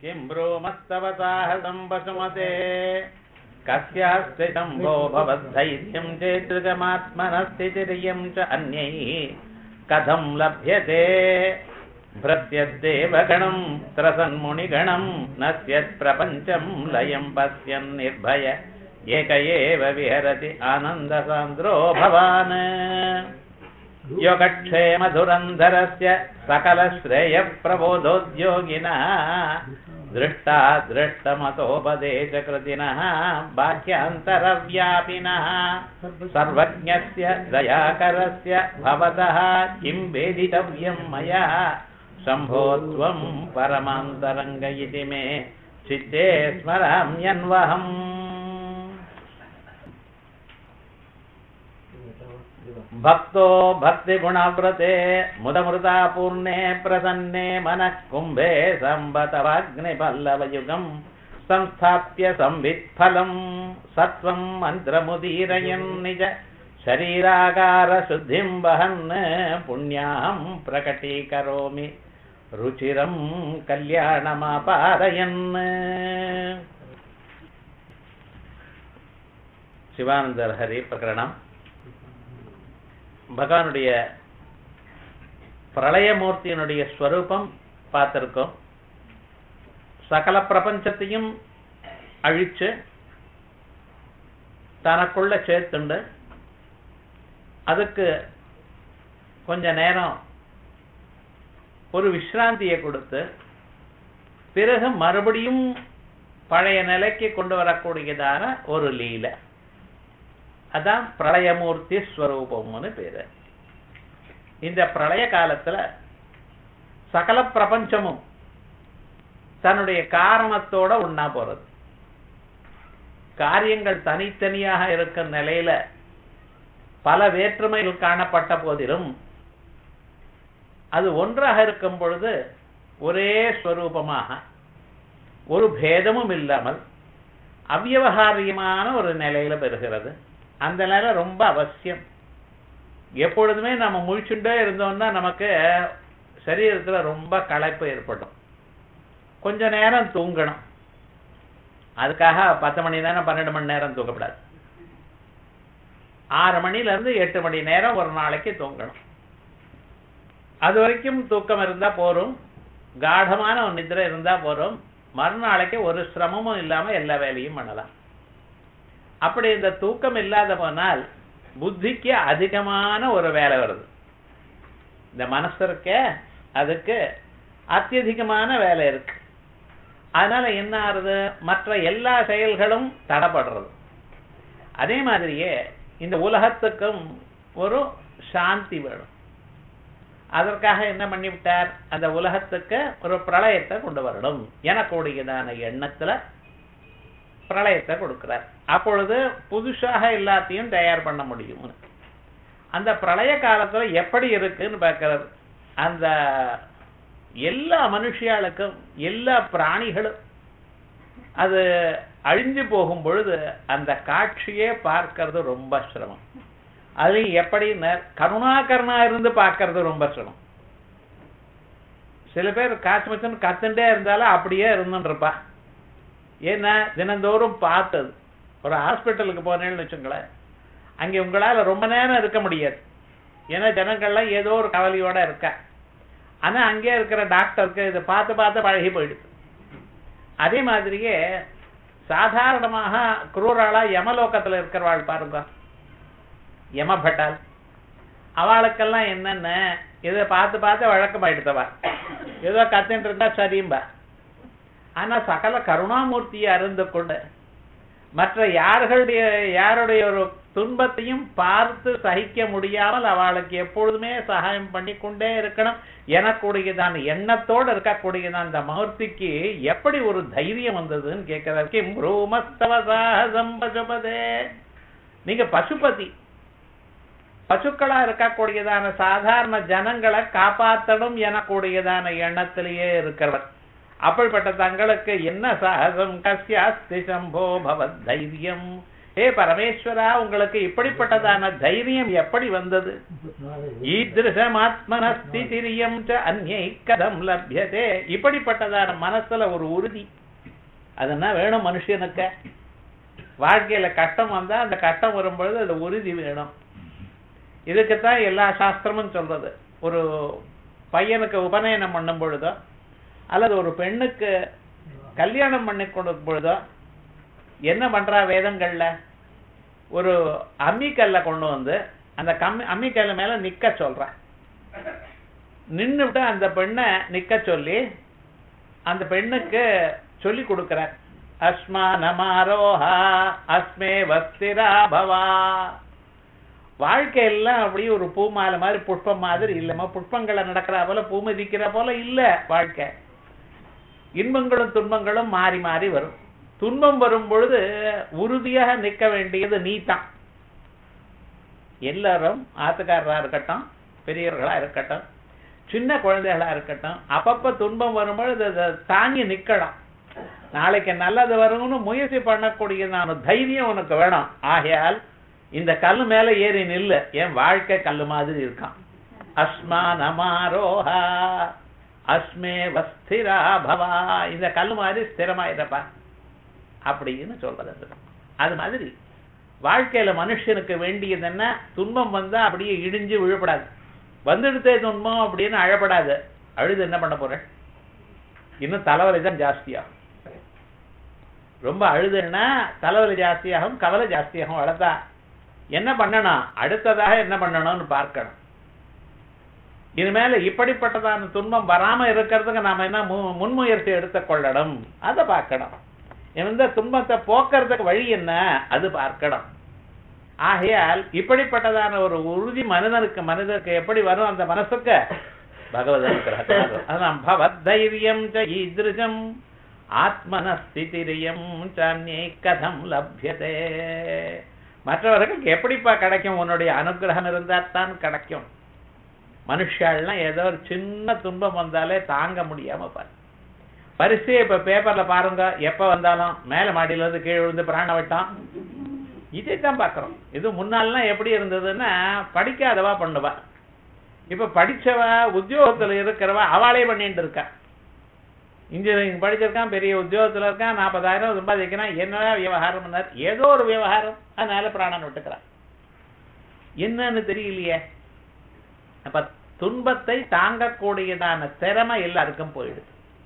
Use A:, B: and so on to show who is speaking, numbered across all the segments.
A: किं ब्रूमस्तव साहसं पशुमते कस्यास्ति शम्भो भवद्धैर्यं चेतृगमात्मनस्थितिर्यं च अन्यैः कथं लभ्यते भृत्यद्देवगणं त्रसन्मुनिगणं नश्यत्प्रपञ्चं लयं पश्यन् निर्भय एक एव विहरति आनन्दसान्द्रो भवान् योगक्षेमधुरन्धरस्य सकलश्रेयप्रबोधोद्योगिनः दृष्टा दृष्टमतोपदेशकृतिनः बाह्यान्तरव्यापिनः सर्वज्ञस्य दयाकरस्य भवतः किं वेदितव्यं मया शम्भो त्वं परमान्तरङ्ग इति मे चित्ते स्मराम्यन्वहम् भक्तो भक्तिगुणव्रते मुदमृता पूर्णे प्रसन्ने मनः कुम्भे सम्बतवाग्निपल्लवयुगम् संस्थाप्य संवित्फलम् सत्त्वम् मन्त्रमुदीरयन् निज शरीराकारशुद्धिम् वहन् पुण्याहम् प्रकटीकरोमि रुचिरम् कल्याणमापादयन् சிவானந்தர் ஹரி பிரகரணம் பகவானுடைய பிரளயமூர்த்தியினுடைய ஸ்வரூபம் பார்த்திருக்கோம் சகல பிரபஞ்சத்தையும் அழிச்சு தனக்குள்ள சேர்த்துண்டு அதுக்கு கொஞ்ச நேரம் ஒரு விஸ்ராந்தியை கொடுத்து பிறகு மறுபடியும் பழைய நிலைக்கு கொண்டு வரக்கூடியதான ஒரு லீலை அதான் பிரளயமூர்த்தி ஸ்வரூபம்னு பேரு இந்த பிரளய காலத்துல சகல பிரபஞ்சமும் தன்னுடைய காரணத்தோட ஒன்னா போறது காரியங்கள் தனித்தனியாக இருக்கிற நிலையில பல வேற்றுமைகள் காணப்பட்ட போதிலும் அது ஒன்றாக இருக்கும் பொழுது ஒரே ஸ்வரூபமாக ஒரு பேதமும் இல்லாமல் அவ்யவகாரியமான ஒரு நிலையில பெறுகிறது அந்த நிலை ரொம்ப அவசியம் எப்பொழுதுமே நம்ம முழிச்சுட்டே இருந்தோம்னா நமக்கு சரீரத்துல ரொம்ப களைப்பு ஏற்படும் கொஞ்ச நேரம் தூங்கணும் அதுக்காக பத்து மணி நேரம் பன்னெண்டு மணி நேரம் தூங்கப்படாது ஆறு மணில இருந்து எட்டு மணி நேரம் ஒரு நாளைக்கு தூங்கணும் அது வரைக்கும் தூக்கம் இருந்தா போரும் காடமான ஒரு நிதிரை இருந்தா போரும் மறுநாளைக்கு ஒரு சிரமமும் இல்லாம எல்லா வேலையும் பண்ணலாம் அப்படி இந்த தூக்கம் இல்லாத போனால் புத்திக்கு அதிகமான ஒரு வேலை வருது இந்த மனசு இருக்க அதுக்கு அத்தியதிகமான வேலை இருக்கு அதனால என்ன ஆறுது மற்ற எல்லா செயல்களும் தடப்படுறது அதே மாதிரியே இந்த உலகத்துக்கும் ஒரு சாந்தி வேணும் அதற்காக என்ன பண்ணிவிட்டார் அந்த உலகத்துக்கு ஒரு பிரளயத்தை கொண்டு வரணும் எனக்கூடியதான எண்ணத்துல பிரளயத்தை கொடுக்கிறார் அப்பொழுது புதுசாக எல்லாத்தையும் தயார் பண்ண முடியும் அந்த பிரளய காலத்துல எப்படி இருக்குன்னு பார்க்கிறது அந்த எல்லா மனுஷியாளுக்கும் எல்லா பிராணிகளும் அது அழிஞ்சு போகும் பொழுது அந்த காட்சியே பார்க்கறது ரொம்ப சிரமம் அது எப்படி கருணாகரனா இருந்து பார்க்கறது ரொம்ப சிரமம் சில பேர் காட்சி மச்சன் கத்துட்டே இருந்தாலும் அப்படியே இருந்துருப்பா ஏன்னா தினந்தோறும் பார்த்தது ஒரு ஹாஸ்பிட்டலுக்கு போனேன்னு வச்சுங்களேன் அங்கே உங்களால் ரொம்ப நேரம் இருக்க முடியாது ஏன்னா ஜனங்கள்லாம் ஏதோ ஒரு கவலையோட இருக்கா ஆனால் அங்கே இருக்கிற டாக்டருக்கு இதை பார்த்து பார்த்து பழகி போயிடுது அதே மாதிரியே சாதாரணமாக குரூராளா யமலோகத்தில் இருக்கிறவாள் பாருங்க யமபட்டால் அவளுக்கெல்லாம் என்னென்ன இதை பார்த்து பார்த்து வழக்கமாயிடுத்தவா ஏதோ கத்துட்டு இருந்தா சரியும்பா ஆனா சகல கருணாமூர்த்தியை அருந்து கொண்டு மற்ற யார்களுடைய யாருடைய ஒரு துன்பத்தையும் பார்த்து சகிக்க முடியாமல் அவளுக்கு எப்பொழுதுமே சகாயம் பண்ணி கொண்டே இருக்கணும் எனக்கூடியதான எண்ணத்தோடு இருக்கக்கூடியதான் அந்த மூர்த்திக்கு எப்படி ஒரு தைரியம் வந்ததுன்னு கேட்கிறதுக்கு ப்ரூமஸ்தவசாகம் பசுபதே நீங்க பசுபதி பசுக்களா இருக்கக்கூடியதான சாதாரண ஜனங்களை காப்பாற்றணும் எனக்கூடியதான எண்ணத்திலேயே இருக்கிறவர் அப்படிப்பட்ட தங்களுக்கு என்ன சாகசம் கசியாஸ்தி சம்போ பவத் தைரியம் ஹே பரமேஸ்வரா உங்களுக்கு இப்படிப்பட்டதான தைரியம் எப்படி வந்தது ஈதிருஷமாத்மனஸ்திரியம் ச அந்யை கதம் லப்யதே இப்படிப்பட்டதான மனசுல ஒரு உறுதி அதுனா வேணும் மனுஷனுக்கு வாழ்க்கையில கஷ்டம் வந்தா அந்த கஷ்டம் வரும்பொழுது அது உறுதி வேணும் இதுக்குத்தான் எல்லா சாஸ்திரமும் சொல்றது ஒரு பையனுக்கு உபநயனம் பண்ணும் பொழுதோ அல்லது ஒரு பெண்ணுக்கு கல்யாணம் பண்ணி கொடுக்கும் பொழுதோ என்ன பண்றா வேதங்கள்ல ஒரு அம்மிக்கல்ல கொண்டு வந்து அந்த கம்மி அம்மிக்கல்ல மேல நிக்க சொல்றா நின்னுட்டு அந்த பெண்ணை நிக்க சொல்லி அந்த பெண்ணுக்கு சொல்லி கொடுக்கிறார் அஸ்மா நமாரோஹா அஸ்மே வஸ்திரா பவா வாழ்க்கையெல்லாம் அப்படியே ஒரு பூ மாலை மாதிரி புஷ்பம் மாதிரி இல்லம்மா புஷ்பங்களை நடக்கிற போல பூ மிதிக்கிற போல இல்ல வாழ்க்கை இன்பங்களும் துன்பங்களும் மாறி மாறி வரும் துன்பம் வரும் பொழுது உறுதியாக நிற்க வேண்டியது நீ தான் எல்லாரும் ஆத்துக்காரரா இருக்கட்டும் பெரியவர்களா இருக்கட்டும் சின்ன குழந்தைகளா இருக்கட்டும் அப்பப்ப துன்பம் வரும்பொழுது அதை தாங்கி நிக்கணும் நாளைக்கு நல்லது வரும்னு முயற்சி பண்ணக்கூடியதான தைரியம் உனக்கு வேணும் ஆகையால் இந்த கல்லு மேல ஏறி நில்லு என் வாழ்க்கை கல்லு மாதிரி இருக்கான் அஸ்மா நமாரோஹா அஸ்மே வஸ்திரா பவா இந்த கல்லு மாதிரி ஸ்திரமாயிரப்பா அப்படின்னு சொல்றது அது. அது மாதிரி வாழ்க்கையில மனுஷனுக்கு வேண்டியது என்ன துன்பம் வந்தா அப்படியே இடிஞ்சு விழப்படாது வந்துடுத்தே துன்பம் அப்படின்னு அழப்படாது அழுது என்ன பண்ண போற இன்னும் தலைவலி தான் ஜாஸ்தியாகும் ரொம்ப அழுதுன்னா தலைவலி ஜாஸ்தியாகும் கவலை ஜாஸ்தியாகும் அவ்வளவுதான் என்ன பண்ணணும் அடுத்ததாக என்ன பண்ணணும்னு பார்க்கணும் இனிமேல இப்படிப்பட்டதான துன்பம் வராம இருக்கிறதுக்கு நாம என்ன மு- முன்முயற்சி எடுத்துக் கொள்ளணும் அதை பார்க்கணும் இந்த துன்பத்தை போக்குறதுக்கு வழி என்ன அது பார்க்கணும் ஆகையால் இப்படிப்பட்டதான ஒரு உறுதி மனிதனுக்கு மனிதனுக்கு எப்படி வரும் அந்த மனசுக்கு பகவத் அனுகிரகத்தால் வரும். அதான் பவத்தைரியம் ச ஈதிருஷம் ஆத்மனஸ்திதிரியம் சான்யை கதம் லப்யதே மற்றவர்களுக்கு எப்படிப்பா கிடைக்கும் உன்னுடைய அனுகிரகம் இருந்தால் தான் கிடைக்கும் மனுஷாலாம் ஏதோ ஒரு சின்ன துன்பம் வந்தாலே தாங்க முடியாம பாரு பரிசு இப்ப பேப்பர்ல பாருங்க எப்ப வந்தாலும் மேல மாடியில இருந்து கீழே விழுந்து பிராண விட்டான் இதைத்தான் பாக்குறோம் இது முன்னாலாம் எப்படி இருந்ததுன்னா படிக்காதவா பண்ணுவா இப்ப படிச்சவ உத்தியோகத்துல இருக்கிறவ அவளே பண்ணிட்டு இருக்கா இன்ஜினியரிங் படிச்சிருக்கான் பெரிய உத்தியோகத்துல இருக்கான் நாற்பதாயிரம் சம்பாதிக்கிறான் என்ன விவகாரம் பண்ணார் ஏதோ ஒரு விவகாரம் அதனால பிராணன் விட்டுக்கிறான் என்னன்னு தெரியலையே அப்ப துன்பத்தை தாங்கக்கூடியதான திறமை எல்லாருக்கும் போயிடுது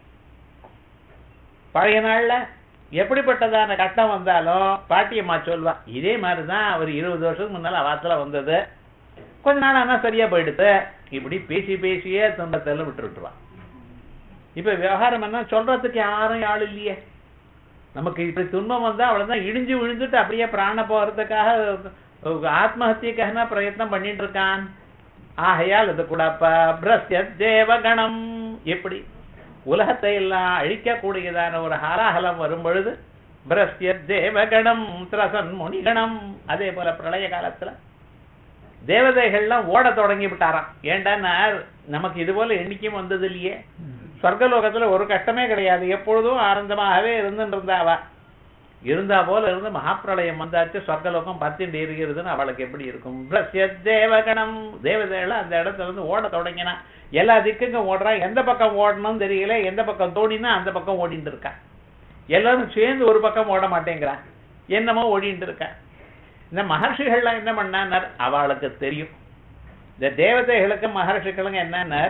A: பழைய நாள்ல எப்படிப்பட்டதான கட்டம் வந்தாலும் பாட்டியம்மா சொல்வா இதே மாதிரிதான் ஒரு இருபது வருஷத்துக்கு முன்னால அவாத்துல வந்தது கொஞ்ச நாள் ஆனா சரியா போயிடுது இப்படி பேசி பேசியே துன்பத்தில் விட்டு விட்டுருவா இப்ப விவகாரம் என்ன சொல்றதுக்கு யாரும் ஆள் இல்லையே நமக்கு இப்படி துன்பம் வந்தா அவ்வளவுதான் இடிஞ்சு விழுந்துட்டு அப்படியே பிராண போறதுக்காக ஆத்மஹத்தியக்காக பிரயத்னம் பண்ணிட்டு இருக்கான் ஆகையால் அது கூட பிரஸ்ய தேவகணம் எப்படி உலகத்தை எல்லாம் அழிக்கக்கூடியதான ஒரு ஹாலாஹலம் வரும் பொழுது பிரஸ்ய தேவகணம் திரசன் முனிகணம் அதே போல பிரளய காலத்துல தேவதைகள்லாம் ஓட தொடங்கி விட்டாராம் ஏண்டான்னா நமக்கு இது போல எண்ணிக்கையும் வந்தது இல்லையே சொர்க்கலோகத்துல ஒரு கஷ்டமே கிடையாது எப்பொழுதும் ஆனந்தமாகவே இருந்துட்டு இருந்தாவா இருந்தா போல இருந்து மகாப்பிரளயம் வந்தாச்சு சொர்க்கலோகம் பத்திண்டு இருக்கிறதுன்னு அவளுக்கு எப்படி இருக்கும் பிரஸ்ய தேவகணம் தேவதைகள் அந்த இடத்துல இருந்து ஓட தொடங்கினா எல்லா திக்குக்கும் ஓடுறா எந்த பக்கம் ஓடணும்னு தெரியல எந்த பக்கம் தோணினா அந்த பக்கம் ஓடிட்டு இருக்கா எல்லாரும் சேர்ந்து ஒரு பக்கம் ஓட மாட்டேங்கிறான் என்னமோ ஓடிட்டு இருக்கா இந்த மகர்ஷிகள்லாம் என்ன பண்ணார் அவளுக்கு தெரியும் இந்த தேவதைகளுக்கு மகர்ஷிகளுக்கு என்னன்னார்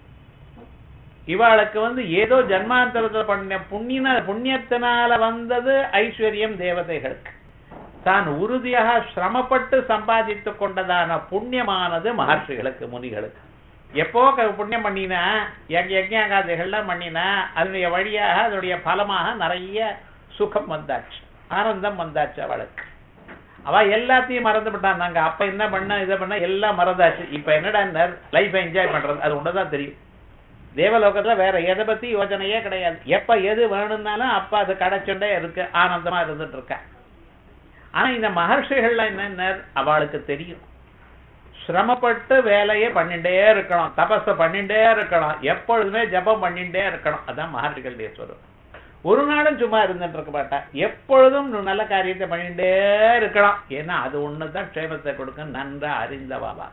A: இவாளுக்கு வந்து ஏதோ ஜன்மாந்தரத்துல பண்ண புண்ணிய புண்ணியத்தினால வந்தது ஐஸ்வர்யம் தேவதைகளுக்கு தான் உறுதியாக சிரமப்பட்டு சம்பாதித்து கொண்டதான புண்ணியமானது மகர்ஷிகளுக்கு முனிகளுக்கு எப்போ க- புண்ணியம் பண்ணினா யஜ் யஜ்யாகாதிகள்லாம் பண்ணினா அதனுடைய வழியாக அதனுடைய பலமாக நிறைய சுகம் வந்தாச்சு ஆனந்தம் வந்தாச்சு அவளுக்கு அவ எல்லாத்தையும் மறந்து விட்டான் நாங்க அப்ப என்ன பண்ண இதை பண்ண எல்லாம் மறந்தாச்சு இப்ப என்னடா லைஃப் என்ஜாய் பண்றது அது ஒண்ணுதான் தெரியும் தேவலோகத்துல வேற எதை பத்தி யோசனையே கிடையாது எப்ப எது வேணும்னாலும் அப்ப அது கிடைச்சுட்டே இருக்கு ஆனந்தமா இருந்துட்டு இருக்க ஆனா இந்த மகர்ஷிகள்லாம் என்னென்ன அவளுக்கு தெரியும் சிரமப்பட்டு வேலையை பண்ணிட்டே இருக்கணும் தபஸ பண்ணிட்டே இருக்கணும் எப்பொழுதுமே ஜபம் பண்ணிட்டே இருக்கணும் அதான் மகர்ஷிகளுடைய சொல்லும் ஒரு நாளும் சும்மா இருந்துட்டு இருக்க மாட்டா எப்பொழுதும் நல்ல காரியத்தை பண்ணிட்டே இருக்கலாம் ஏன்னா அது ஒண்ணுதான் க்ஷேமத்தை கொடுக்கும் நன்றா அறிந்தவாவா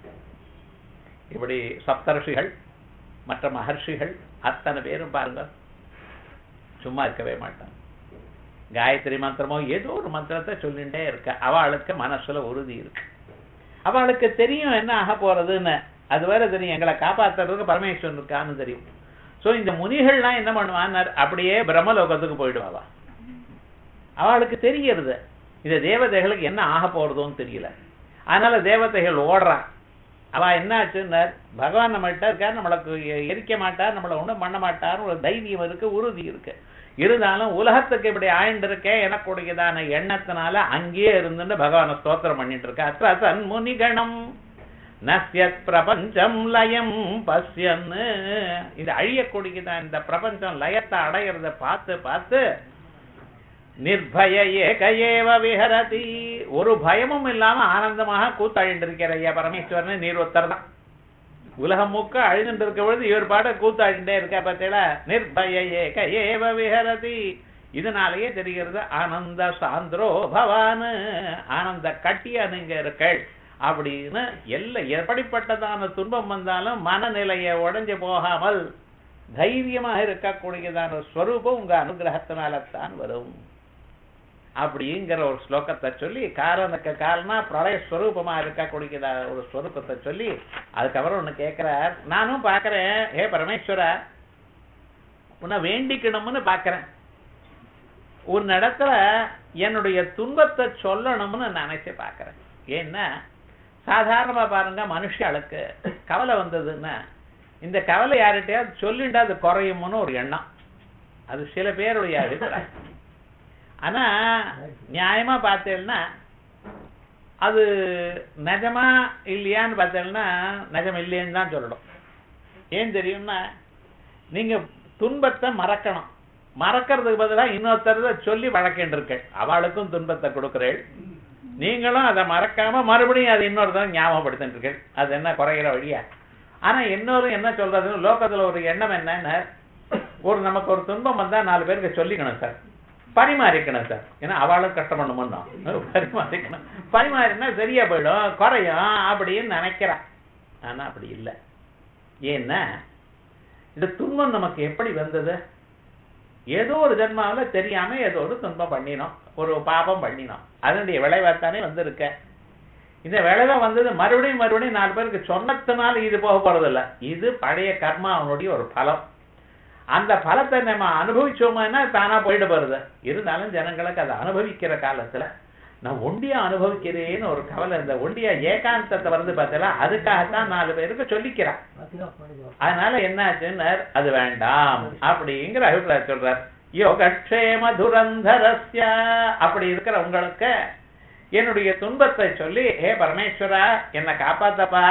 A: இப்படி சப்தர்ஷிகள் மற்ற மகர்ஷிகள் அத்தனை பேரும் பாருங்க சும்மா இருக்கவே மாட்டான் காயத்ரி மந்திரமோ ஏதோ ஒரு மந்திரத்தை சொல்லிட்டே இருக்க அவளுக்கு மனசுல உறுதி இருக்கு அவளுக்கு தெரியும் என்ன ஆக போறதுன்னு அது வேற தெரியும் எங்களை காப்பாத்துறதுக்கு பரமேஸ்வரன் இருக்கான்னு தெரியும் சோ இந்த முனிகள்லாம் என்ன பண்ணுவான்னார் அப்படியே பிரம்மலோகத்துக்கு போயிடுவாவா அவளுக்கு தெரியறது இந்த தேவதைகளுக்கு என்ன ஆக போறதோன்னு தெரியல அதனால தேவதைகள் ஓடுறான் அவ என்ன ஆச்சுன்னார் பகவான் நம்மகிட்ட இருக்கார் நம்மளுக்கு எரிக்க மாட்டார் நம்மளை ஒண்ணும் பண்ண மாட்டார்னு ஒரு தைரியம் இருக்கு உறுதி இருக்கு இருந்தாலும் உலகத்துக்கு இப்படி ஆயிண்டு இருக்கேன் எனக்குடையதான எண்ணத்தினால அங்கேயே இருந்துட்டு பகவானை ஸ்தோத்திரம் பண்ணிட்டு இருக்க அத்த சன்முனிகணம் நஸ்யத் பிரபஞ்சம் லயம் பஸ்யன்னு இது அழியக்கூடியதான் இந்த பிரபஞ்சம் லயத்தை அடையிறத பார்த்து பார்த்து நிர்பய ஏக ஏவ விஹரதி ஒரு பயமும் இல்லாம ஆனந்தமாக கூத்தாடிட்டு இருக்கிற ஐயா பரமேஸ்வரன் நீர் ஒருத்தர் தான் உலகம் முக்க அழுதுட்டு இருக்க பொழுது இவர் பாட கூத்தாடிட்டே இருக்கா பார்த்தீங்களா நிர்பய ஏக ஏவ விஹரதி இதனாலேயே தெரிகிறது ஆனந்த சாந்திரோ பவான் ஆனந்த கட்டியா நீங்க இருக்கள் அப்படின்னு எல்லா எப்படிப்பட்டதான துன்பம் வந்தாலும் மனநிலையை உடைஞ்சு போகாமல் தைரியமாக இருக்கக்கூடியதான ஸ்வரூபம் உங்க அனுகிரகத்தினால தான் வரும் அப்படிங்கிற ஒரு ஸ்லோகத்தை சொல்லி காரணக்கு காரணா பிரளய ஸ்வரூபமா இருக்கக்கூடியதா ஒரு ஸ்வரூபத்தை சொல்லி அதுக்கப்புறம் ஒண்ணு கேட்கிறார் நானும் பாக்குறேன் ஏ பரமேஸ்வரா உன்னை வேண்டிக்கணும்னு பாக்குறேன் ஒரு இடத்துல என்னுடைய துன்பத்தை சொல்லணும்னு நினைச்சு பாக்குறேன் ஏன்னா சாதாரணமா பாருங்க மனுஷாளுக்கு கவலை வந்ததுன்னா இந்த கவலை யார்கிட்டயாவது சொல்லிண்டா அது குறையும்னு ஒரு எண்ணம் அது சில பேருடைய அபிப்பிராயம் ஆனா நியாயமா பார்த்தேன்னா அது நிஜமா இல்லையான்னு பார்த்தேன்னா நிஜம் இல்லைன்னு தான் சொல்லணும் ஏன் தெரியும்னா நீங்க துன்பத்தை மறக்கணும் மறக்கிறதுக்கு பதிலாக இன்னொருத்தர் சொல்லி வழக்கின்றிருக்கள் அவளுக்கும் துன்பத்தை கொடுக்கிறேள் நீங்களும் அதை மறக்காம மறுபடியும் அது இன்னொருத்தர் ஞாபகப்படுத்திட்டு இருக்கீள் அது என்ன குறைகிற வழியா ஆனா இன்னொரு என்ன சொல்றதுன்னு லோகத்துல ஒரு எண்ணம் என்னன்னு ஒரு நமக்கு ஒரு துன்பம் வந்தா நாலு பேருக்கு சொல்லிக்கணும் சார் பரிமாறிக்கணும் சார் ஏன்னா அவளும் கஷ்டப்படணுமோ பரிமாறிக்கணும் பரிமாறினா சரியா போயிடும் குறையும் அப்படின்னு நினைக்கிறான் ஆனா அப்படி இல்லை ஏன்னா இந்த துன்பம் நமக்கு எப்படி வந்தது ஏதோ ஒரு ஜென்மாவில தெரியாம ஏதோ ஒரு துன்பம் பண்ணினோம் ஒரு பாபம் பண்ணினோம் அதனுடைய விளைவாத்தானே வந்திருக்க இந்த விளைவா வந்தது மறுபடியும் மறுபடியும் நாலு பேருக்கு சொன்னதுனால இது போக போறது இல்ல இது பழைய கர்மா அவனுடைய ஒரு பலம் அந்த பலத்தை நம்ம அனுபவிச்சோம்னா தானா போயிட்டு போறது இருந்தாலும் ஜனங்களுக்கு அதை அனுபவிக்கிற காலத்துல நான் ஒண்டியா அனுபவிக்கிறேன்னு ஒரு கவலை இந்த ஒண்டியா ஏகாந்தத்தை வந்து பார்த்தா அதுக்காகத்தான் நாலு பேருக்கு சொல்லிக்கிறான் அதனால என்ன ஆச்சுன்னு அது வேண்டாம் அப்படிங்கிற அபிப்பிராயம் சொல்றார் யோகக்ஷேம துரந்தரஸ்ய அப்படி இருக்கிற உங்களுக்கு என்னுடைய துன்பத்தை சொல்லி ஹே பரமேஸ்வரா என்னை காப்பாத்தப்பா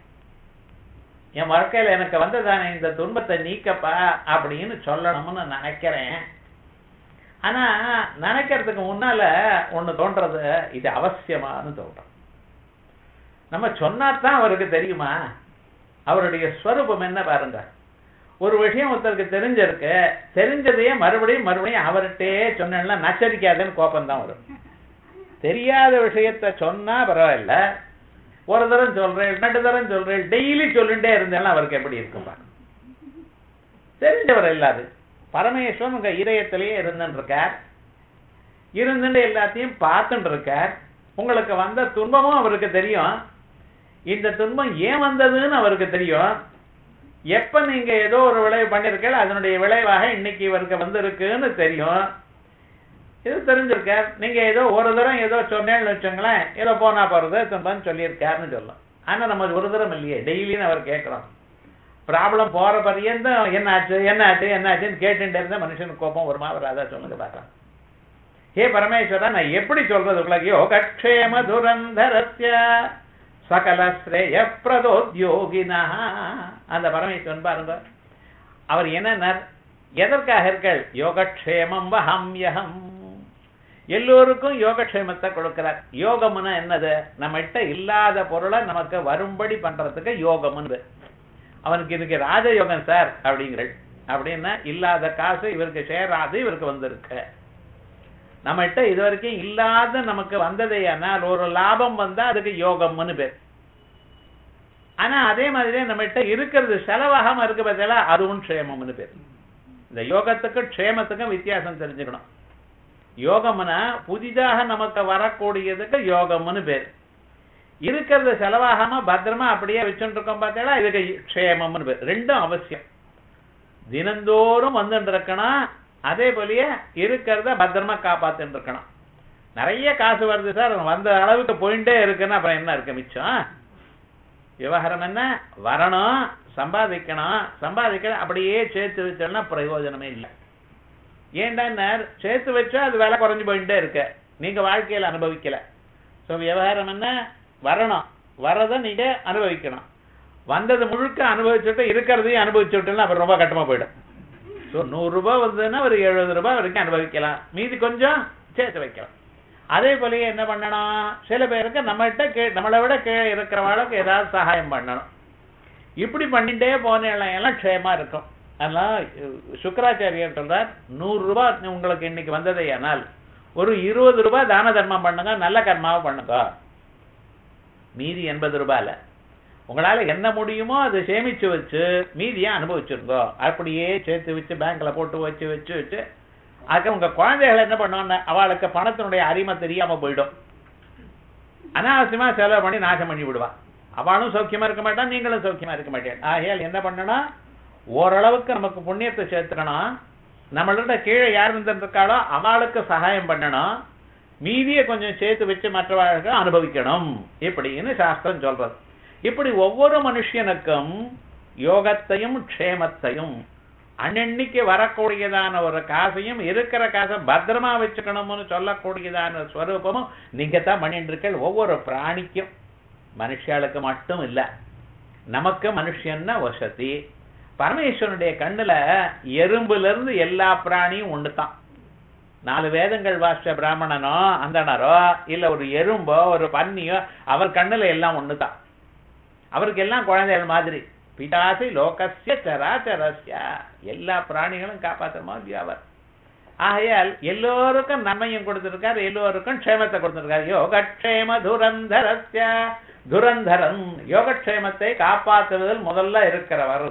A: என் வாழ்க்கையில எனக்கு வந்ததானே இந்த துன்பத்தை நீக்கப்பா அப்படின்னு சொல்லணும்னு நினைக்கிறேன் ஆனா நினைக்கிறதுக்கு முன்னால ஒண்ணு தோன்றது இது அவசியமானு தோன்றும் நம்ம சொன்னாதான் அவருக்கு தெரியுமா அவருடைய ஸ்வரூபம் என்ன பாருங்க ஒரு விஷயம் ஒருத்தருக்கு தெரிஞ்சிருக்கு தெரிஞ்சதையே மறுபடியும் மறுபடியும் அவர்கிட்டே சொன்னா நச்சரிக்காதுன்னு கோபம் தான் வரும் தெரியாத விஷயத்த சொன்னா பரவாயில்ல ஒரு தரம் சொல்றேன் ரெண்டு தரம் சொல்றேன் டெய்லி சொல்லிட்டே இருந்தேன்னா அவருக்கு எப்படி இருக்கும் பாருங்க தெரிஞ்சவர் இல்லாது பரமேஸ்வரன் உங்க இதயத்திலேயே இருந்துட்டு இருக்கார் இருந்துட்டு எல்லாத்தையும் பார்த்துட்டு இருக்கார் உங்களுக்கு வந்த துன்பமும் அவருக்கு தெரியும் இந்த துன்பம் ஏன் வந்ததுன்னு அவருக்கு தெரியும் எப்ப நீங்க ஏதோ ஒரு விளைவு பண்ணிருக்கீங்க அதனுடைய விளைவாக இன்னைக்கு இவருக்கு வந்திருக்குன்னு தெரியும் இது தெரிஞ்சிருக்கார் நீங்க ஏதோ ஒரு தரம் ஏதோ சொன்னேன்னு வச்சுங்களேன் ஏதோ போனா போறது துன்பம் சொல்லியிருக்காருன்னு சொல்லலாம் ஆனா நம்ம ஒரு தரம் இல்லையே டெய்லின்னு அவர் கேட்கிறோம் ப்ராப்ளம் போற பரியந்தம் என்ன ஆச்சு என்ன ஆச்சு என்ன ஆச்சுன்னு கேட்டுட்டு இருந்தா மனுஷனுக்கு கோபம் வருமா வராதா சொல்லுங்க பார்க்கலாம் ஹே பரமேஸ்வரா நான் எப்படி சொல்றது உங்களுக்கு யோகக்ஷேம துரந்தரஸ்ய சகல ஸ்ரேய பிரதோத்யோகினா அந்த பரமேஸ்வரன் பாருங்க அவர் என்ன எதற்காக இருக்கள் யோகக்ஷேமம் வஹம்யகம் எல்லோருக்கும் யோகக்ஷேமத்தை கொடுக்கிறார் யோகம்னா என்னது நம்மகிட்ட இல்லாத பொருளை நமக்கு வரும்படி பண்றதுக்கு யோகம்னு அவனுக்கு இதுக்கு ராஜயோகம் சார் அப்படிங்கிற அப்படின்னா இல்லாத காசு இவருக்கு சேராது இவருக்கு வந்திருக்கு நம்மகிட்ட இது வரைக்கும் இல்லாத நமக்கு வந்ததே ஆனால் ஒரு லாபம் வந்தா அதுக்கு யோகம்னு பேர் ஆனா அதே மாதிரியே நம்மகிட்ட இருக்கிறது செலவாகாம இருக்கு பார்த்தா அதுவும் க்ஷேமம்னு பேர் இந்த யோகத்துக்கும் க்ஷேமத்துக்கும் வித்தியாசம் தெரிஞ்சுக்கணும் யோகம்னா புதிதாக நமக்கு வரக்கூடியதுக்கு யோகம்னு பேர் இருக்கிறது செலவாகாம பத்திரமா அப்படியே வச்சுட்டு இருக்கோம் பார்த்தா இதுக்கு க்ஷேமம்னு பேர் ரெண்டும் அவசியம் தினந்தோறும் வந்துட்டு இருக்கணும் அதே போலயே இருக்கிறத பத்திரமா காப்பாத்திட்டு இருக்கணும் நிறைய காசு வருது சார் வந்த அளவுக்கு போயிட்டே இருக்குன்னா அப்புறம் என்ன இருக்கு மிச்சம் விவகாரம் என்ன வரணும் சம்பாதிக்கணும் சம்பாதிக்கணும் அப்படியே சேர்த்து வச்சோம்னா பிரயோஜனமே இல்லை ஏன்டா சேர்த்து வச்சா அது விலை குறைஞ்சு போயிட்டே இருக்கு நீங்க வாழ்க்கையில அனுபவிக்கல ஸோ விவகாரம் என்ன வரணும் வரதை நீங்க அனுபவிக்கணும் வந்தது முழுக்க அனுபவிச்சுட்டு இருக்கிறதையும் அனுபவிச்சுட்டுன்னா அப்புறம் ரொம்ப கட்டமா போயிடும் ஸோ நூறு ரூபாய் வந்ததுன்னா ஒரு எழுபது ரூபாய் வரைக்கும் அனுபவிக்கலாம் மீதி கொஞ்சம் சேர்த்து வைக்கலாம் அதே போலயே என்ன பண்ணணும் சில பேருக்கு நம்மகிட்ட கீ நம்மளை விட கீழே இருக்கிறவங்களுக்கு ஏதாவது சகாயம் பண்ணணும் இப்படி பண்ணிட்டே போனேன் எல்லாம் க்ஷேமா இருக்கும் அதெல்லாம் சுக்கராச்சாரியர் சொல்றார் நூறு ரூபாய் உங்களுக்கு இன்னைக்கு வந்ததே ஆனால் ஒரு இருபது ரூபாய் தான தர்மம் பண்ணுங்க நல்ல கர்மாவை பண்ணுங்க மீதி எண்பது ரூபாயில உங்களால என்ன முடியுமோ அதை சேமிச்சு வச்சு மீதியை அனுபவிச்சிருந்தோம் அப்படியே சேர்த்து வச்சு பேங்க்ல போட்டு வச்சு வச்சு வச்சு அதுக்கு உங்க குழந்தைகள் என்ன பண்ணுவாங்க அவளுக்கு பணத்தினுடைய அருமை தெரியாம போயிடும் அனாவசியமா செலவு பண்ணி நாசம் பண்ணி விடுவா அவளும் சௌக்கியமா இருக்க மாட்டான் நீங்களும் சௌக்கியமா இருக்க மாட்டேன் ஆகையால் என்ன பண்ணணும் ஓரளவுக்கு நமக்கு புண்ணியத்தை சேர்த்துக்கணும் நம்மளோட கீழே யார் இருந்திருக்காளோ அவளுக்கு சகாயம் பண்ணணும் மீதியை கொஞ்சம் சேர்த்து வச்சு மற்றவர்களுக்கு அனுபவிக்கணும் இப்படின்னு சாஸ்திரம் சொல்றது இப்படி ஒவ்வொரு மனுஷனுக்கும் யோகத்தையும் க்ஷேமத்தையும் அன்னன்னைக்கு வரக்கூடியதான ஒரு காசையும் இருக்கிற காசை பத்திரமா வச்சுக்கணும்னு சொல்லக்கூடியதான ஸ்வரூபமும் நீங்க தான் பண்ணிட்டு இருக்க ஒவ்வொரு பிராணிக்கும் மனுஷாளுக்கு மட்டும் இல்ல நமக்கு மனுஷன்னா வசதி பரமேஸ்வரனுடைய கண்ணுல எறும்புல இருந்து எல்லா பிராணியும் ஒண்ணுதான் நாலு வேதங்கள் வாசிச்ச பிராமணனோ அந்தனரோ இல்ல ஒரு எறும்போ ஒரு பன்னியோ அவர் கண்ணுல எல்லாம் ஒண்ணுதான் அவருக்கு எல்லாம் குழந்தைகள் மாதிரி பிதாசி லோகசிய சராச்சரஸ்ய எல்லா பிராணிகளும் காப்பாற்றுற மாதிரி அவர் ஆகையால் எல்லோருக்கும் நன்மையும் கொடுத்திருக்கார் எல்லோருக்கும் க்ஷேமத்தை கொடுத்திருக்கார் யோகக்ஷேம துரந்தரஸ்ய துரந்தரன் யோகக்ஷேமத்தை காப்பாற்றுவதில் முதல்ல இருக்கிறவர்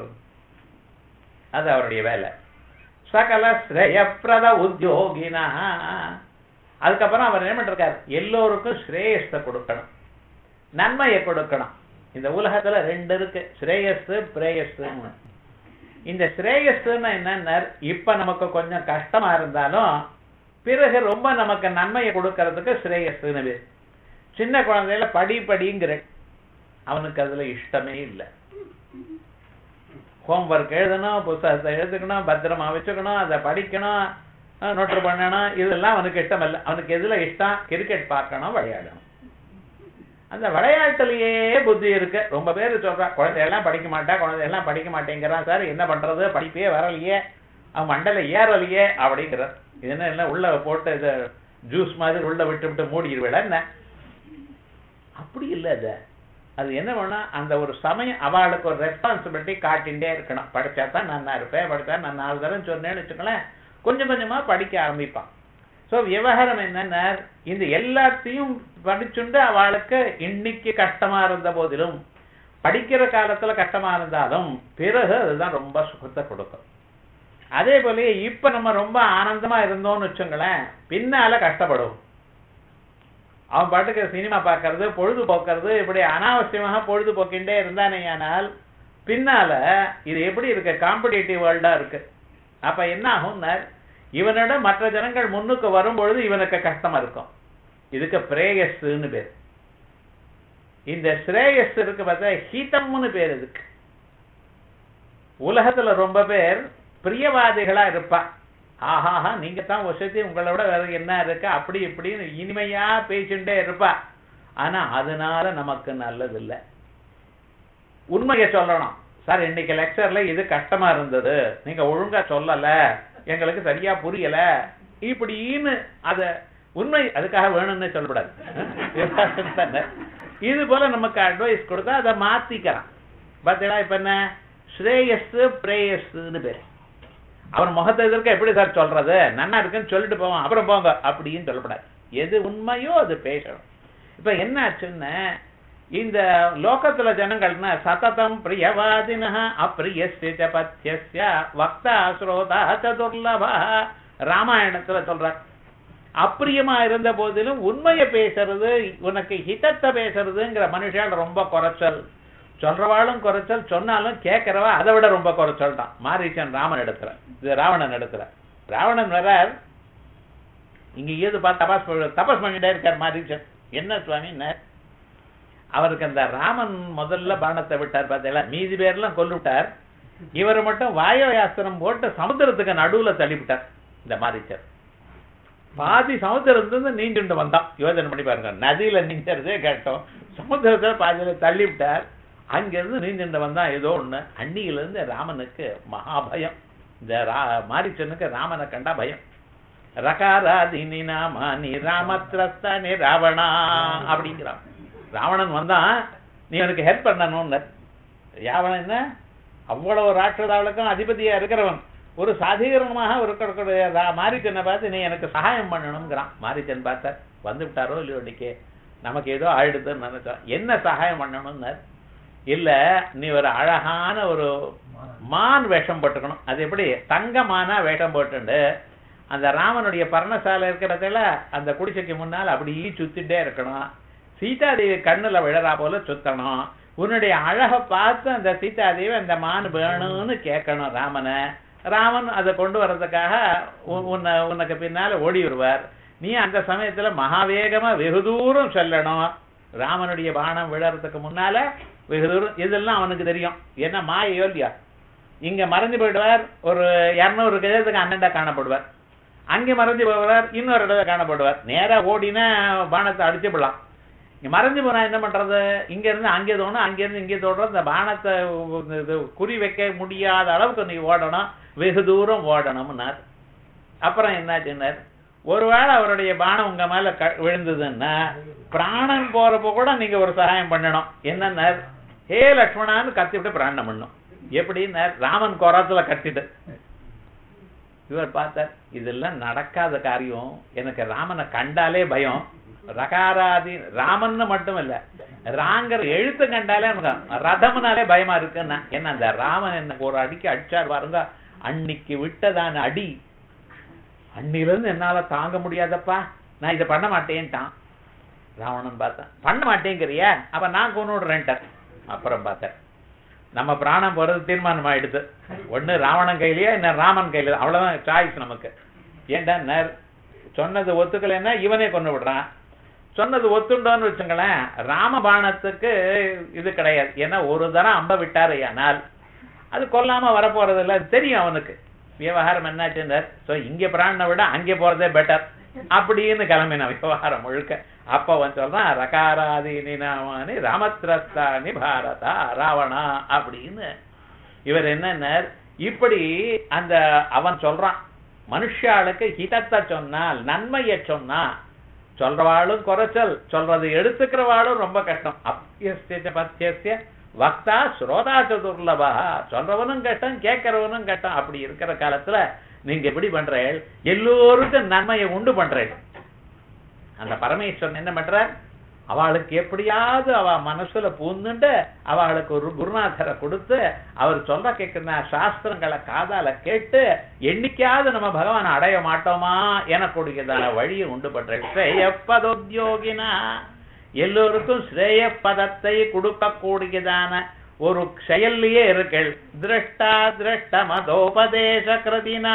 A: அது அவருடைய வேலை சகல ஸ்ரேயப்பிரத உத்தியோகினா அதுக்கப்புறம் அவர் என்ன பண்ணிருக்கார் எல்லோருக்கும் ஸ்ரேயஸை கொடுக்கணும் நன்மையை கொடுக்கணும் இந்த உலகத்துல ரெண்டு இருக்கு ஸ்ரேயஸ் பிரேயஸ் இந்த ஸ்ரேயஸ்னா என்னன்னா இப்ப நமக்கு கொஞ்சம் கஷ்டமா இருந்தாலும் பிறகு ரொம்ப நமக்கு நன்மையை கொடுக்கறதுக்கு ஸ்ரேயஸ்னு பேர் சின்ன குழந்தையில படி படிங்கிற அவனுக்கு அதுல இஷ்டமே இல்லை ஹோம்ஒர்க் எழுதணும் புத்தகத்தை எழுதுக்கணும் பத்திரமா வச்சுக்கணும் அதை படிக்கணும் நோட்டு பண்ணணும் இதெல்லாம் அவனுக்கு இஷ்டம் இல்லை அவனுக்கு எதுல இஷ்டம் கிரிக்கெட் பார்க்கணும் விளையாடணும் அந்த விளையாட்டுலயே புத்தி இருக்கு ரொம்ப பேர் சொல்றா குழந்தையெல்லாம் படிக்க மாட்டா குழந்தையெல்லாம் படிக்க மாட்டேங்கிறான் சார் என்ன பண்றது படிப்பே வரலையே அவன் மண்டல ஏறலையே அப்படிங்கிற இது என்ன இல்லை உள்ள போட்டு இது ஜூஸ் மாதிரி உள்ள விட்டு விட்டு மூடிடுவிட என்ன அப்படி இல்லை அது அது என்ன பண்ணா அந்த ஒரு சமயம் அவளுக்கு ஒரு ரெஸ்பான்சிபிலிட்டி காட்டிகிட்டே இருக்கணும் படிச்சா தான் நன்னா இருப்பேன் படித்தா நான் நாலு தரம் சொன்னேன்னு வச்சுக்கோங்களேன் கொஞ்சம் கொஞ்சமா படிக்க ஆரம்பிப்பான் ஸோ விவகாரம் என்னன்னா இந்த எல்லாத்தையும் படிச்சுண்டு அவளுக்கு இன்னைக்கு கஷ்டமா இருந்த போதிலும் படிக்கிற காலத்துல கஷ்டமா இருந்தாலும் பிறகு அதுதான் ரொம்ப சுகத்தை கொடுக்கும் அதே போல இப்ப நம்ம ரொம்ப ஆனந்தமா இருந்தோம்னு வச்சுங்களேன் பின்னால கஷ்டப்படுவோம் அவன் பாட்டுக்கு சினிமா பார்க்கறது பொழுதுபோக்குறது இப்படி அனாவசியமாக பொழுதுபோக்கின்றே இருந்தானே ஆனால் பின்னால இது எப்படி இருக்கு காம்படிட்டிவ் வேர்ல்டா இருக்கு அப்ப என்ன ஆகும்னா இவனோட மற்ற ஜனங்கள் முன்னுக்கு வரும்பொழுது இவனுக்கு கஷ்டமா இருக்கும் இதுக்கு பிரேயஸ்ன்னு பேர் இந்த ஸ்ரேயஸ் இருக்கு பார்த்தா ஹீதம்னு பேர் இதுக்கு உலகத்துல ரொம்ப பேர் பிரியவாதிகளா இருப்பா ஆஹாஹா நீங்க தான் வசதி உங்களை விட வேற என்ன இருக்கு அப்படி இப்படின்னு இனிமையா பேச்சுட்டே இருப்பா ஆனா அதனால நமக்கு நல்லது இல்லை உண்மையை சொல்லணும் சார் இன்னைக்கு லெக்சர்ல இது கஷ்டமா இருந்தது நீங்க ஒழுங்கா சொல்லல எங்களுக்கு சரியா புரியல இப்படின்னு அத உண்மை அதுக்காக வேணும்னு சொல்லக்கூடாது இது போல நமக்கு அட்வைஸ் கொடுத்தா அதை மாத்திக்கிறான் பாத்தீங்களா இப்ப என்ன ஸ்ரேயஸ் பிரேயஸ்ன்னு பேர் அவர் முகத்தை எதிர்க்க எப்படி சார் சொல்றது நன்னா இருக்குன்னு சொல்லிட்டு போவோம் அப்புறம் போங்க அப்படின்னு சொல்லப்படாது எது உண்மையோ அது பேசணும் இப்ப என்ன ஆச்சுன்னு இந்த லோகத்துல ஜனங்கள்னா சததம் பிரியவாதின அப்பிரியஸ்ய பத்தியஸ்ய வக்தா ஸ்ரோதா சதுர்லபா ராமாயணத்துல சொல்றார் அப்பிரியமா இருந்த போதிலும் உண்மையை பேசுறது உனக்கு ஹிதத்தை பேசுறதுங்கிற மனுஷால் ரொம்ப குறைச்சல் சொல்றவாளும் குறைச்சல் சொன்னாலும் கேட்கிறவா அதை விட ரொம்ப குறைச்சல் தான் மாரீச்சன் ராமன் இடத்துல இது ராவணன் இடத்துல ராவணன் வர இங்க ஏது பார்த்து தபாஸ் பண்ண- தபஸ் பண்ணிட்டே இருக்கார் மாரீச்சன் என்ன சுவாமி அவருக்கு அந்த ராமன் முதல்ல பானத்தை விட்டார் பார்த்தீங்களா மீதி பேர்லாம் கொல்லுவிட்டார் இவர் மட்டும் வாயோயாஸ்திரம் போட்டு சமுத்திரத்துக்கு நடுவுல தள்ளிவிட்டார் இந்த மாரீச்சர் பாதி சமுத்திரத்துல நீண்டுண்டு வந்தான் யோசனை பண்ணி பாருங்க நதியில நீஞ்சறதே கேட்டோம் சமுத்திரத்துல பாதியில தள்ளி விட்டார் அங்கிருந்து நீந்துண்டு வந்தான் ஏதோ ஒண்ணு அன்னியில இருந்து ராமனுக்கு மகாபயம் இந்த ரா மாரிச்சனுக்கு ராமனை கண்டா பயம் ரகாராதினி நாமானி ராமத்ரஸ்தானி ராவணா அப்படிங்கிறான் ராவணன் வந்தான் நீ எனக்கு ஹெல்ப் பண்ணணும்னு யாவன் என்ன அவ்வளவு ராட்சதாவுக்கும் அதிபதியா இருக்கிறவன் ஒரு சாதீகரணமாக இருக்கக்கூடிய ரா- மாரிச்சனை பார்த்து நீ எனக்கு சகாயம் பண்ணணுங்கிறான் மாரிச்சன் பார்த்தார் வந்து விட்டாரோ இல்லையோ இன்னைக்கு நமக்கு ஏதோ ஆயிடுதுன்னு நினைச்சோம் என்ன சகாயம் பண்ணணும்னார் இல்ல நீ ஒரு அழகான ஒரு மான் வேஷம் போட்டுக்கணும் அது எப்படி தங்கமானா வேஷம் போட்டுண்டு அந்த ராமனுடைய பர்ணசாலை இருக்கிறதுல அந்த குடிசைக்கு முன்னால் அப்படியே சுத்திட்டே இருக்கணும் சீதாதேவி கண்ணுல விழறா போல சுத்தணும் உன்னுடைய அழகை பார்த்து அந்த சீதாதேவி அந்த மான் வேணும்னு கேட்கணும் ராமனை ராமன் அதை கொண்டு வர்றதுக்காக உ- உன்னை உனக்கு பின்னால ஓடி வருவார் நீ அந்த சமயத்துல மகாவேகமா வெகு தூரம் செல்லணும் ராமனுடைய பானம் விழறதுக்கு முன்னால வெகு தூரம் இதெல்லாம் அவனுக்கு தெரியும் என்ன மாயையோ இல்லையா இங்க மறைஞ்சு போயிடுவார் ஒரு இருநூறு கஜத்துக்கு அண்ணண்டா காணப்படுவார் அங்கே மறைஞ்சு போவார் இன்னொரு இடத்துல காணப்படுவார் நேரா ஓடினா பானத்தை அடிச்சுடலாம் இங்க மறைஞ்சு போனா என்ன பண்றது இங்க இருந்து அங்கே தோணும் அங்க இருந்து இங்கே தோணும் இந்த பானத்தை இது குறி வைக்க முடியாத அளவுக்கு நீ ஓடணும் வெகு தூரம் ஓடணும்னார் அப்புறம் என்னாச்சுன்னார் ஒருவேளை அவருடைய பானம் உங்க மேல க- விழுந்ததுன்னா பிராணன் போறப்ப கூட நீங்க ஒரு சகாயம் பண்ணணும் என்னன்னார் ஹே லக்ஷ்மணான்னு கத்திவிட்டு பிராணம் பண்ணும் எப்படின்னார் ராமன் குரத்துல கத்திட்டு இவர் பார்த்தார் இதெல்லாம் நடக்காத காரியம் எனக்கு ராமனை கண்டாலே பயம் ரகாராதி ராமன்னு மட்டும் இல்ல ராங்கர் எழுத்து கண்டாலே எனக்கு ரதம்னாலே பயமா இருக்குன்னா என்ன அந்த ராமன் என்ன ஒரு அடிக்கு அடிச்சார் பாருங்க அன்னைக்கு விட்டதான அடி அன்னில இருந்து என்னால தாங்க முடியாதப்பா நான் இதை பண்ண மாட்டேன்ட்டான் ராவணன் பார்த்தேன் பண்ண மாட்டேங்கிறியா அப்ப நான் கொண்டு விடுறேன்ட்டார் அப்புறம் பார்த்தேன் நம்ம பிராணம் போறது தீர்மானம் ஆயிடுது ஒண்ணு ராவணன் கையிலயா என்ன ராமன் கையில அவ்வளவுதான் சாய்ஸ் நமக்கு ஏன்டா நேர் சொன்னது ஒத்துக்கலைன்னா இவனே கொண்டு விடுறான் சொன்னது ஒத்துண்டோன்னு வச்சுங்களேன் ராமபாணத்துக்கு இது கிடையாது ஏன்னா ஒரு தரம் அம்ப விட்டாரு ஆனால் அது கொல்லாம வரப்போறது இல்ல அது தெரியும் அவனுக்கு விவகாரம் என்னாச்சுன்னார் சோ இங்க பிராணனை விட அங்கே போறதே பெட்டர் அப்படின்னு கிளம்பின விவகாரம் முழுக்க அப்ப அவன் சொல்றான் ரகாராதீனி நாமானி ராமத்ரஸ்தானி பாரதா ராவணா அப்படின்னு இவர் என்னன்னார் இப்படி அந்த அவன் சொல்றான் மனுஷாளுக்கு ஹிதத்தை சொன்னால் நன்மையை சொன்னா சொல்றவாளும் குறைச்சல் சொல்றது எடுத்துக்கிறவாளும் ரொம்ப கஷ்டம் அப்பியஸ்ய பத்தியஸ்ய வக்தா ஸ்ரோதா சதுர்லபா சொல்றவனும் கஷ்டம் கேட்கறவனும் கஷ்டம் அப்படி இருக்கிற காலத்துல நீங்க எப்படி பண்றேள் எல்லோருக்கும் நன்மையை உண்டு பண்றேள் அந்த பரமேஸ்வரன் என்ன பண்றார் அவளுக்கு எப்படியாவது அவ மனசுல பூந்துண்டு அவளுக்கு ஒரு குருநாதரை கொடுத்து அவர் சொல்ற கேட்கிற சாஸ்திரங்களை காதால கேட்டு என்னைக்காவது நம்ம பகவானை அடைய மாட்டோமா எனக்கூடியதான வழியை உண்டு பண்ற ஸ்ரேயப்பதோத்யோகினா எல்லோருக்கும் ஸ்ரேய பதத்தை கொடுக்கக்கூடியதான ஒரு செயல்லையே இருக்கள் திருஷ்டா திருஷ்ட மதோபதேச கிருதினா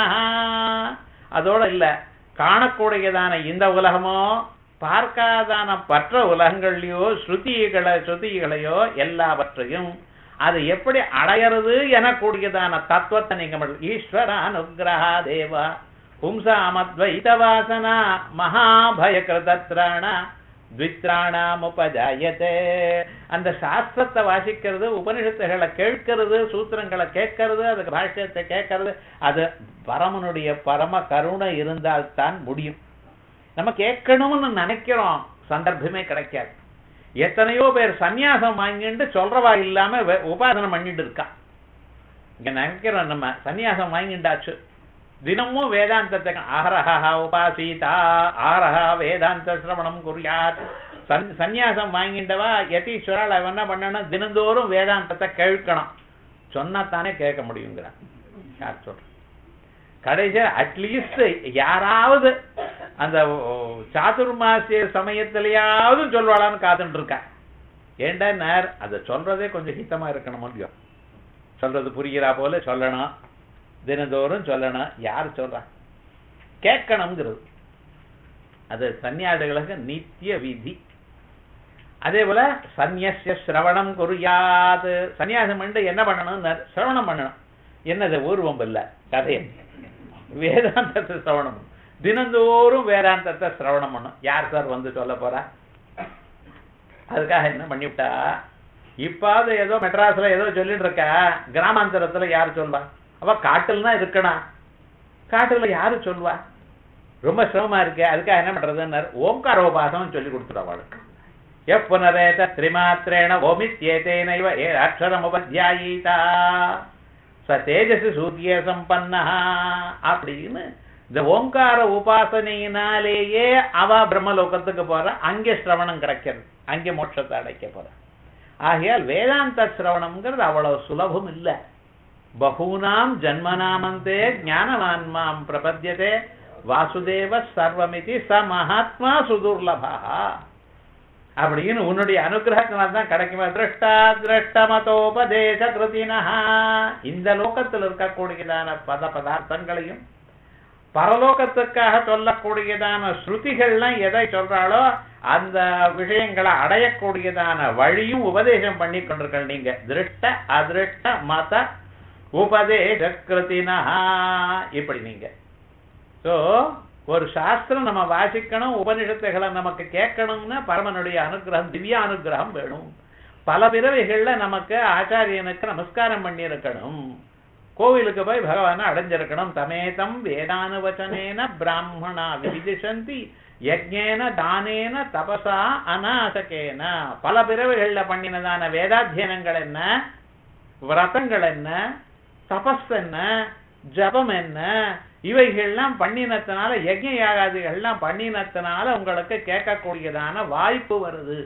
A: அதோட இல்ல காணக்கூடியதான இந்த உலகமோ பார்க்காதான பற்ற உலகங்கள்லயோ ஸ்ருதிகளை ஸ்ருதிகளையோ எல்லாவற்றையும் அது எப்படி அடையறது எனக்கூடியதான தத்துவத்தை நீங்க மட்டும் ஈஸ்வர அனுகிரகா தேவா பும்சாமத்வைத வாசனா மகாபய கிருதத்ராண த்வித்ராணாம் உபஜாயத்தே அந்த சாஸ்திரத்தை வாசிக்கிறது உபனிஷத்துகளை கேட்கிறது சூத்திரங்களை கேட்கறது அதுக்கு பாஷ்யத்தை கேட்கறது அது பரமனுடைய பரம கருணை இருந்தால் தான் முடியும் நம்ம கேட்கணும்னு நினைக்கிறோம் சந்தர்ப்பமே கிடைக்காது எத்தனையோ பேர் சந்நியாசம் வாங்கிட்டு சொல்றவா இல்லாம வே- உபாசனம் பண்ணிட்டு இருக்கா இங்க நினைக்கிறோம் நம்ம சந்நியாசம் வாங்கிண்டாச்சு தினமும் வேதாந்தத்தை ஆஹரஹா உபாசீதா ஆஹரஹா வேதாந்த சிரவணம் குறியாத் சன் சந்நியாசம் வாங்கிண்டவா யதீஸ்வரால் அவன் என்ன பண்ணணும் தினந்தோறும் வேதாந்தத்தை கேட்கணும் சொன்னா தானே கேட்க முடியுங்கிறான் யார் சொல்ற கடைசி அட்லீஸ்ட் யாராவது அந்த சாதுர்மாசிய சமயத்திலேயாவது சொல்வாளான்னு காத்துட்டு இருக்கா ஏண்டா நேர் அதை சொல்றதே கொஞ்சம் ஹித்தமா இருக்கணும் இல்லையோ சொல்றது புரிகிறா போல சொல்லணும் தினந்தோறும் சொல்லணும் யார் சொல்றா கேட்கணுங்கிறது அது சன்னியாசிகளுக்கு நித்திய விதி அதே போல சந்நியசிய சிரவணம் குறியாது சன்னியாசம் பண்ணிட்டு என்ன பண்ணணும் சிரவணம் பண்ணணும் என்னது ஊர்வம் இல்ல கதையை வேதாந்தத்தை சிரவணம் பண்ணணும். தினந்தோறும் வேதாந்தத்தை சிரவணம் பண்ணும் யார் சார் வந்து சொல்ல போறா அதுக்காக என்ன பண்ணிவிட்டா இப்பாவது ஏதோ மெட்ராஸ்ல ஏதோ சொல்லிட்டு இருக்கா கிராமாந்தரத்துல யாரு சொல்வா அவ காட்டுல தான் இருக்கணும் காட்டுல யாரு சொல்வா ரொம்ப சிரமமா இருக்கு அதுக்காக என்ன பண்றதுன்னு ஓம்காரோபாசனம் சொல்லி கொடுத்துரு அவளுக்கு எப்புனரேத திரிமாத்திரேண ஓமித்யேதேனைவ ஏ அக்ஷரமுபத்யாயீதா ச தேஜசி சூரிய சம்பன்னா அப்படின்னு இந்த ஓங்கார உபாசனையினாலேயே அவ பிரம்மலோகத்துக்கு போற அங்கே சிரவணம் கிடைக்கிறது அங்கே மோட்சத்தை அடைக்க போற ஆகையால் வேதாந்த சிரவணம்ங்கிறது அவ்வளவு சுலபம் இல்ல பகூனாம் ஜன்மநாமந்தே ஞானவான் மாம் பிரபத்தியதே வாசுதேவ சர்வமிதி ச மகாத்மா சுதுர்லபா அப்படின்னு உன்னுடைய அனுகிரகத்தினால தான் கிடைக்குமா திருஷ்டா திருஷ்ட மதோபதேச கிருதினா இந்த லோகத்தில் இருக்கக்கூடியதான பத பதார்த்தங்களையும் பரலோகத்துக்காக சொல்லக்கூடியதான ஸ்ருதிகள்லாம் எதை சொல்றாளோ அந்த விஷயங்களை அடையக்கூடியதான வழியும் உபதேசம் பண்ணி கொண்டிருக்க நீங்க திருஷ்ட அதிருஷ்ட மத உபதேச கிருதினா இப்படி நீங்க சோ ஒரு சாஸ்திரம் நம்ம வாசிக்கணும் உபனிஷத்துகளை நமக்கு கேட்கணும்னா பரமனுடைய அனுகிரகம் திவ்ய அனுகிரகம் வேணும் பல பிறவைகள்ல நமக்கு ஆச்சாரியனுக்கு நமஸ்காரம் பண்ணி இருக்கணும் கோவிலுக்கு போய் பகவானை அடைஞ்சிருக்கணும் தமேதம் வேதானுவச்சனேன பிராமணா விதிசந்தி யஜ்ஞேன தானேன தபசா அநாசகேன பல பிறவைகள்ல பண்ணினதான வேதாத்தியனங்கள் என்ன விரதங்கள் என்ன தபஸ் என்ன ஜபம் என்ன இவைகள்லாம் பண்ணினத்தினால யஜ்ஞ யாகாதிகள்லாம் பண்ணினத்தினால உங்களுக்கு கேட்கக்கூடியதான வாய்ப்பு வருது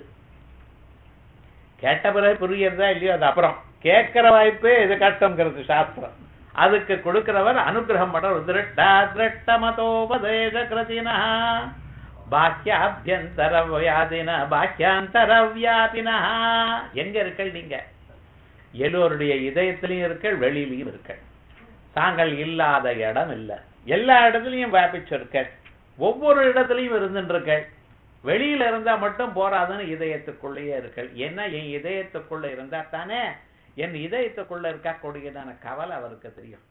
A: கேட்ட பிறகு புரியறதா இல்லையோ அது அப்புறம் கேட்கிற வாய்ப்பே இது கஷ்டம்ங்கிறது சாஸ்திரம் அதுக்கு கொடுக்கிறவர் அனுகிரகம் பண்ற திருட்டா திருட்ட மதோபதேச கிருதினா பாக்கியாபியந்தர வியாதின பாக்கியாந்தர வியாதினா எங்க இருக்கள் நீங்க எல்லோருடைய இதயத்திலையும் இருக்கள் வெளியிலையும் இருக்கள் தாங்கள் இல்லாத இடம் இல்ல எல்லா இடத்துலயும் வியாபிச்சிருக்க ஒவ்வொரு இடத்துலயும் இருந்துருக்க வெளியில இருந்தா மட்டும் போராதுன்னு இதயத்துக்குள்ளேயே இருக்கள் என்ன என் இதயத்துக்குள்ள இருந்தா தானே என் இதயத்துக்குள்ள இருக்கக்கூடியதான கவலை அவருக்கு தெரியும்